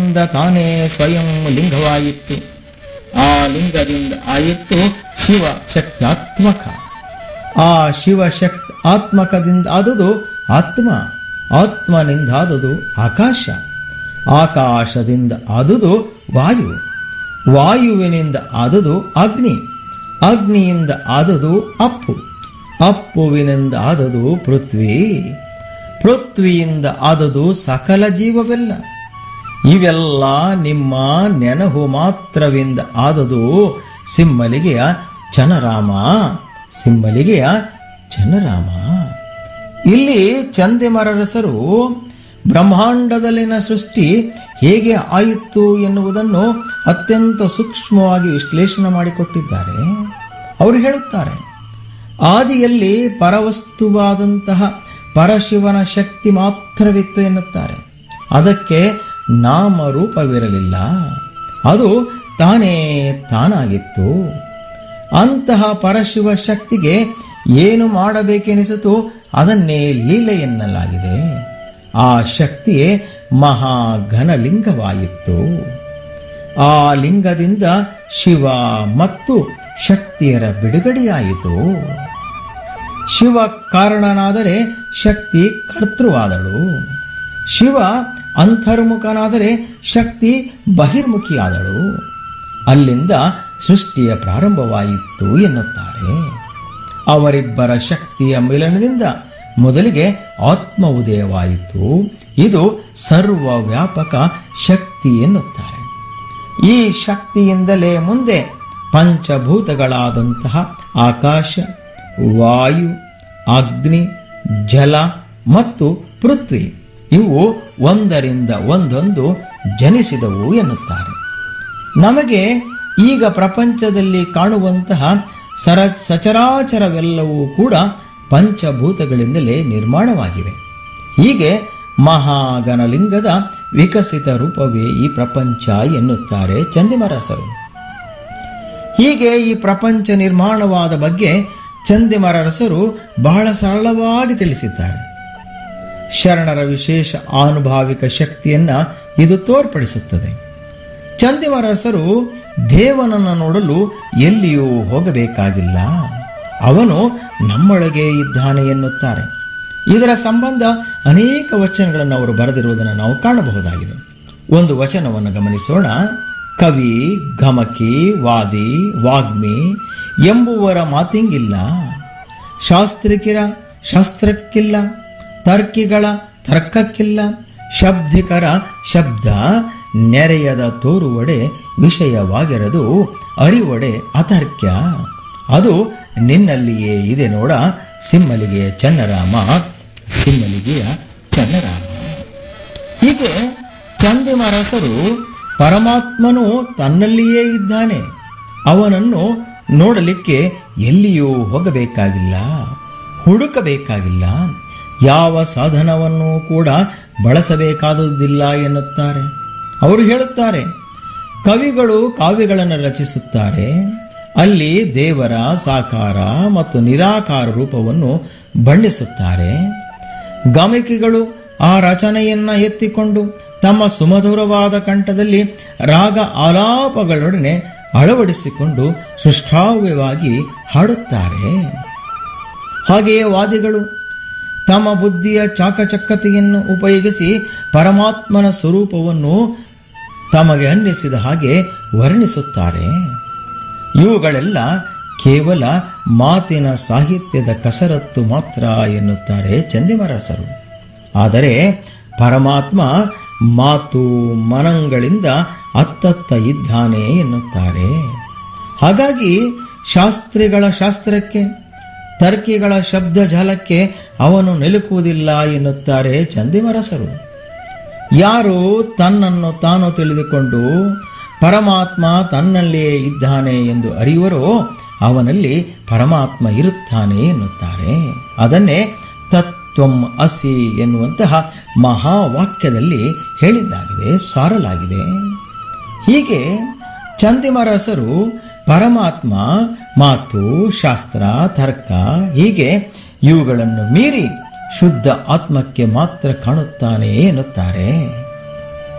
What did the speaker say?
ಲಿಂಗದಿಂದ ತಾನೇ ಸ್ವಯಂ ಲಿಂಗವಾಯಿತು ಆ ಲಿಂಗದಿಂದ ಆಯಿತು ಶಿವ ಶಕ್ತಾತ್ಮಕ ಆ ಶಿವ ಶಕ್ತ ಆತ್ಮಕದಿಂದ ಆದುದು ಆತ್ಮ ಆತ್ಮನಿಂದ ಆದುದು ಆಕಾಶ ಆಕಾಶದಿಂದ ಆದುದು ವಾಯು ವಾಯುವಿನಿಂದ ಆದುದು ಅಗ್ನಿ ಅಗ್ನಿಯಿಂದ ಆದುದು ಅಪ್ಪು ಅಪ್ಪುವಿನಿಂದ ಆದುದು ಪೃಥ್ವಿ ಪೃಥ್ವಿಯಿಂದ ಆದುದು ಸಕಲ ಜೀವವೆಲ್ಲ ಇವೆಲ್ಲ ನಿಮ್ಮ ನೆನಹು ಮಾತ್ರವಿಂದ ಆದುದು ಸಿಮ್ಮಲಿಗೆಯ ಚನರಾಮ ಸಿಮ್ಮಲಿಗೆಯ ಚನರಾಮ ಇಲ್ಲಿ ಚಂದಿಮರರಸರು ಬ್ರಹ್ಮಾಂಡದಲ್ಲಿನ ಸೃಷ್ಟಿ ಹೇಗೆ ಆಯಿತು ಎನ್ನುವುದನ್ನು ಅತ್ಯಂತ ಸೂಕ್ಷ್ಮವಾಗಿ ವಿಶ್ಲೇಷಣೆ ಮಾಡಿಕೊಟ್ಟಿದ್ದಾರೆ ಅವರು ಹೇಳುತ್ತಾರೆ ಆದಿಯಲ್ಲಿ ಪರವಸ್ತುವಾದಂತಹ ಪರಶಿವನ ಶಕ್ತಿ ಮಾತ್ರವಿತ್ತು ಎನ್ನುತ್ತಾರೆ ಅದಕ್ಕೆ ನಾಮರೂಪವಿರಲಿಲ್ಲ ಅದು ತಾನೇ ತಾನಾಗಿತ್ತು ಅಂತಹ ಪರಶಿವ ಶಕ್ತಿಗೆ ಏನು ಮಾಡಬೇಕೆನಿಸಿತು ಅದನ್ನೇ ಲೀಲೆ ಎನ್ನಲಾಗಿದೆ ಆ ಶಕ್ತಿಯೇ ಮಹಾಘನಲಿಂಗವಾಯಿತು ಆ ಲಿಂಗದಿಂದ ಶಿವ ಮತ್ತು ಶಕ್ತಿಯರ ಬಿಡುಗಡೆಯಾಯಿತು ಶಿವ ಕಾರಣನಾದರೆ ಶಕ್ತಿ ಕರ್ತೃವಾದಳು ಶಿವ ಅಂತರ್ಮುಖನಾದರೆ ಶಕ್ತಿ ಬಹಿರ್ಮುಖಿಯಾದಳು ಅಲ್ಲಿಂದ ಸೃಷ್ಟಿಯ ಪ್ರಾರಂಭವಾಯಿತು ಎನ್ನುತ್ತಾರೆ ಅವರಿಬ್ಬರ ಶಕ್ತಿಯ ಮಿಲನದಿಂದ ಮೊದಲಿಗೆ ಆತ್ಮ ಉದಯವಾಯಿತು ಇದು ಸರ್ವ ವ್ಯಾಪಕ ಶಕ್ತಿ ಎನ್ನುತ್ತಾರೆ ಈ ಶಕ್ತಿಯಿಂದಲೇ ಮುಂದೆ ಪಂಚಭೂತಗಳಾದಂತಹ ಆಕಾಶ ವಾಯು ಅಗ್ನಿ ಜಲ ಮತ್ತು ಪೃಥ್ವಿ ಇವು ಒಂದರಿಂದ ಒಂದೊಂದು ಜನಿಸಿದವು ಎನ್ನುತ್ತಾರೆ ನಮಗೆ ಈಗ ಪ್ರಪಂಚದಲ್ಲಿ ಕಾಣುವಂತಹ ಸರ ಸಚರಾಚರವೆಲ್ಲವೂ ಕೂಡ ಪಂಚಭೂತಗಳಿಂದಲೇ ನಿರ್ಮಾಣವಾಗಿವೆ ಹೀಗೆ ಮಹಾಗಣಲಿಂಗದ ವಿಕಸಿತ ರೂಪವೇ ಈ ಪ್ರಪಂಚ ಎನ್ನುತ್ತಾರೆ ಚಂದಿಮರಸರು ಹೀಗೆ ಈ ಪ್ರಪಂಚ ನಿರ್ಮಾಣವಾದ ಬಗ್ಗೆ ಚಂದಿಮರರಸರು ಬಹಳ ಸರಳವಾಗಿ ತಿಳಿಸಿದ್ದಾರೆ ಶರಣರ ವಿಶೇಷ ಆನುಭಾವಿಕ ಶಕ್ತಿಯನ್ನ ಇದು ತೋರ್ಪಡಿಸುತ್ತದೆ ಚಂದಿಮರಸರು ದೇವನನ್ನು ನೋಡಲು ಎಲ್ಲಿಯೂ ಹೋಗಬೇಕಾಗಿಲ್ಲ ಅವನು ನಮ್ಮೊಳಗೆ ಇದ್ದಾನೆ ಎನ್ನುತ್ತಾರೆ ಇದರ ಸಂಬಂಧ ಅನೇಕ ವಚನಗಳನ್ನು ಅವರು ಬರೆದಿರುವುದನ್ನು ನಾವು ಕಾಣಬಹುದಾಗಿದೆ ಒಂದು ವಚನವನ್ನು ಗಮನಿಸೋಣ ಕವಿ ಗಮಕಿ ವಾದಿ ವಾಗ್ಮಿ ಎಂಬುವರ ಮಾತಿಂಗಿಲ್ಲ ಶಾಸ್ತ್ರಿಕಿರ ಶಾಸ್ತ್ರಕ್ಕಿಲ್ಲ ತರ್ಕಿಗಳ ತರ್ಕಕ್ಕಿಲ್ಲ ಶಬ್ದಿಕರ ಶಬ್ದ ನೆರೆಯದ ತೋರುವಡೆ ವಿಷಯವಾಗಿರದು ಅರಿವಡೆ ಅತರ್ಕ್ಯ ಅದು ನಿನ್ನಲ್ಲಿಯೇ ಇದೆ ನೋಡ ಸಿಮ್ಮಲಿಗೆಯ ಚನ್ನರಾಮ ಸಿಮ್ಮಲಿಗೆಯ ಚನ್ನರಾಮ ಹೀಗೆ ಚಂದಿಮರಸರು ಪರಮಾತ್ಮನು ತನ್ನಲ್ಲಿಯೇ ಇದ್ದಾನೆ ಅವನನ್ನು ನೋಡಲಿಕ್ಕೆ ಎಲ್ಲಿಯೂ ಹೋಗಬೇಕಾಗಿಲ್ಲ ಹುಡುಕಬೇಕಾಗಿಲ್ಲ ಯಾವ ಸಾಧನವನ್ನು ಕೂಡ ಬಳಸಬೇಕಾದುದಿಲ್ಲ ಎನ್ನುತ್ತಾರೆ ಅವರು ಹೇಳುತ್ತಾರೆ ಕವಿಗಳು ಕಾವ್ಯಗಳನ್ನು ರಚಿಸುತ್ತಾರೆ ಅಲ್ಲಿ ದೇವರ ಸಾಕಾರ ಮತ್ತು ನಿರಾಕಾರ ರೂಪವನ್ನು ಬಣ್ಣಿಸುತ್ತಾರೆ ಗಮಕಿಗಳು ಆ ರಚನೆಯನ್ನ ಎತ್ತಿಕೊಂಡು ತಮ್ಮ ಸುಮಧುರವಾದ ಕಂಠದಲ್ಲಿ ರಾಗ ಆಲಾಪಗಳೊಡನೆ ಅಳವಡಿಸಿಕೊಂಡು ಸುಷ್ಠಾವ್ಯವಾಗಿ ಹಾಡುತ್ತಾರೆ ಹಾಗೆಯೇ ವಾದಿಗಳು ತಮ್ಮ ಬುದ್ಧಿಯ ಚಾಕಚಕ್ಯತೆಯನ್ನು ಉಪಯೋಗಿಸಿ ಪರಮಾತ್ಮನ ಸ್ವರೂಪವನ್ನು ತಮಗೆ ಅನ್ನಿಸಿದ ಹಾಗೆ ವರ್ಣಿಸುತ್ತಾರೆ ಇವುಗಳೆಲ್ಲ ಕೇವಲ ಮಾತಿನ ಸಾಹಿತ್ಯದ ಕಸರತ್ತು ಮಾತ್ರ ಎನ್ನುತ್ತಾರೆ ಚಂದಿಮರಸರು ಆದರೆ ಪರಮಾತ್ಮ ಮಾತು ಮನಂಗಳಿಂದ ಅತ್ತತ್ತ ಇದ್ದಾನೆ ಎನ್ನುತ್ತಾರೆ ಹಾಗಾಗಿ ಶಾಸ್ತ್ರಿಗಳ ಶಾಸ್ತ್ರಕ್ಕೆ ತರ್ಕಿಗಳ ಶಬ್ದ ಜಾಲಕ್ಕೆ ಅವನು ನಿಲುಕುವುದಿಲ್ಲ ಎನ್ನುತ್ತಾರೆ ಚಂದಿಮರಸರು ಯಾರು ತನ್ನನ್ನು ತಾನು ತಿಳಿದುಕೊಂಡು ಪರಮಾತ್ಮ ತನ್ನಲ್ಲಿಯೇ ಇದ್ದಾನೆ ಎಂದು ಅರಿಯುವರೋ ಅವನಲ್ಲಿ ಪರಮಾತ್ಮ ಇರುತ್ತಾನೆ ಎನ್ನುತ್ತಾರೆ ಅದನ್ನೇ ತತ್ವಂ ಅಸಿ ಎನ್ನುವಂತಹ ಮಹಾವಾಕ್ಯದಲ್ಲಿ ಹೇಳಿದ್ದಾಗಿದೆ ಸಾರಲಾಗಿದೆ ಹೀಗೆ ಚಂದಿಮರಸರು ಪರಮಾತ್ಮ ಮಾತು ಶಾಸ್ತ್ರ ತರ್ಕ ಹೀಗೆ ಇವುಗಳನ್ನು ಮೀರಿ ಶುದ್ಧ ಆತ್ಮಕ್ಕೆ ಮಾತ್ರ ಕಾಣುತ್ತಾನೆ ಎನ್ನುತ್ತಾರೆ